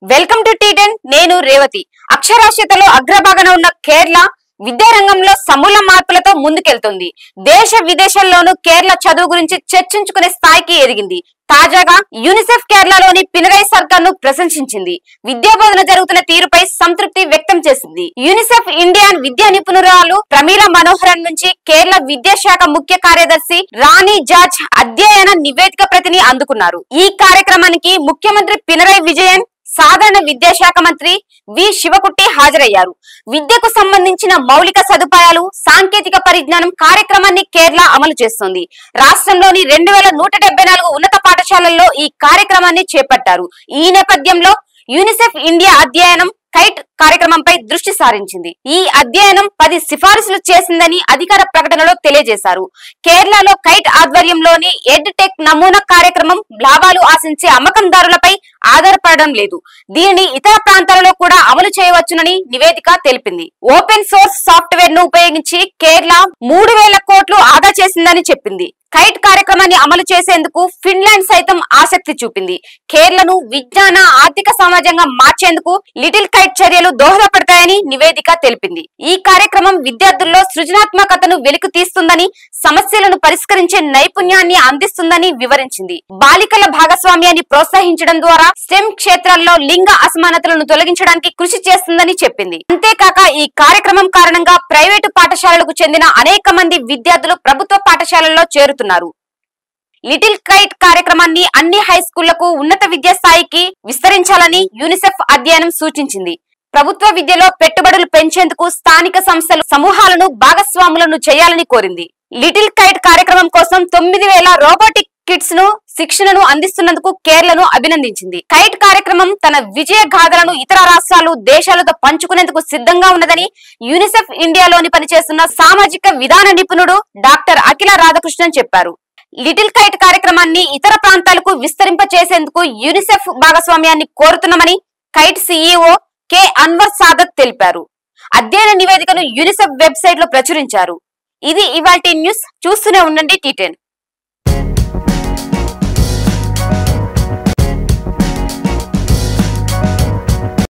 welcome to T10 నేను రేవతి అక్షరాస్యతలో అగ్రభాగన ఉన్న కేరళ విద్యారంగంలో సమూల మార్పులతో ముందుకెళ్తుంది దేశ విదేశాల్లోనూ కేరళ చదువు గురించి చర్చించుకునే స్థాయికి ఎదిగింది తాజాగా యూనిసెఫ్ కేరళలోని పినరై సర్కార్ ను ప్రశంసించింది విద్యాబోధన జరుగుతున్న తీరుపై సంతృప్తి వ్యక్తం చేసింది యూనిసెఫ్ ఇండియన్ విద్యా నిపుణురాలు ప్రమీల మనోహరన్ నుంచి కేరళ విద్యాశాఖ ముఖ్య కార్యదర్శి రాణి జార్జ్ అధ్యయన నివేదిక ప్రతిని అందుకున్నారు ఈ కార్యక్రమానికి ముఖ్యమంత్రి పినరై విజయన్ సాధారణ విద్యాశాఖ మంత్రి వి శివకుట్టి హాజరయ్యారు విద్యకు సంబంధించిన మౌలిక సదుపాయాలు సాంకేతిక పరిజ్ఞానం కార్యక్రమాన్ని కేరళ అమలు చేస్తుంది రాష్ట్రంలోని రెండు వేల నూట డెబ్బై నాలుగు ఉన్నత పాఠశాలల్లో ఈ కార్యక్రమాన్ని చేపట్టారు ఈ నేపథ్యంలో యూనిసెఫ్ ఇండియా అధ్యయనం కైట్ కార్యక్రమంపై దృష్టి సారించింది ఈ అధ్యయనం పది సిఫారసులు చేసిందని అధికార ప్రకటనలో తెలియజేశారు కేరళలో కైట్ ఆధ్వర్యంలోని ఎడ్ టెక్ నమూనా కార్యక్రమం లాభాలు ఆశించే అమ్మకందారులపై ఆధారపడడం లేదు దీనిని ఇతర ప్రాంతాలలో కూడా అమలు చేయవచ్చునని నివేదిక తెలిపింది ఓపెన్ సోర్స్ సాఫ్ట్వేర్ ను ఉపయోగించి కేరళ మూడు వేల కోట్లు ఆదా చేసిందని చెప్పింది కైట్ కార్యక్రమాన్ని అమలు చేసేందుకు ఫిన్లాండ్ సైతం ఆసక్తి చూపింది కేరళను విజ్ఞాన ఆర్థిక సమాజంగా మార్చేందుకు లిటిల్ కైట్ చర్యలు దోహదపడతాయని నివేదిక తెలిపింది ఈ కార్యక్రమం విద్యార్థుల్లో సృజనాత్మకతను వెలికి తీస్తుందని సమస్యలను పరిష్కరించే నైపుణ్యాన్ని అందిస్తుందని వివరించింది బాలికల భాగస్వామ్యాన్ని ప్రోత్సహించడం ద్వారా స్టెమ్ క్షేత్రాల్లో లింగ అసమానతలను తొలగించడానికి కృషి చేస్తుందని చెప్పింది అంతేకాక ఈ కార్యక్రమం కారణంగా ప్రైవేటు పాఠశాలలకు చెందిన అనేక మంది విద్యార్థులు ప్రభుత్వ పాఠశాలల్లో చేరుతున్నారు లిటిల్ కైట్ కార్యక్రమాన్ని అన్ని హై స్కూళ్లకు ఉన్నత విద్యా స్థాయికి విస్తరించాలని యూనిసెఫ్ అధ్యయనం సూచించింది ప్రభుత్వ విద్యలో పెట్టుబడులు పెంచేందుకు స్థానిక సంస్థలు సమూహాలను భాగస్వాములను చేయాలని కోరింది లిటిల్ కైట్ కార్యక్రమం కోసం తొమ్మిది వేల రోబోటిక్ కిట్స్ ను శిక్షణను అందిస్తున్నందుకు కేరళను అభినందించింది కైట్ కార్యక్రమం తన విజయ గాథలను ఇతర రాష్ట్రాలు దేశాలతో పంచుకునేందుకు సిద్ధంగా ఉన్నదని యూనిసెఫ్ ఇండియాలోని పనిచేస్తున్న సామాజిక విధాన నిపుణుడు డాక్టర్ అఖిల రాధాకృష్ణన్ చెప్పారు లిటిల్ కైట్ కార్యక్రమాన్ని ఇతర ప్రాంతాలకు విస్తరింప చేసేందుకు యూనిసెఫ్ భాగస్వామ్యాన్ని కోరుతున్నామని KITE CEO K Anwar Sadath తెలిపారు అధ్యయన నివేదికను యూనిసెఫ్ వెబ్సైట్ లో ప్రచురించారు ఇది ఇవాల్టి న్యూస్ చూస్తూనే ఉండండి టీటెన్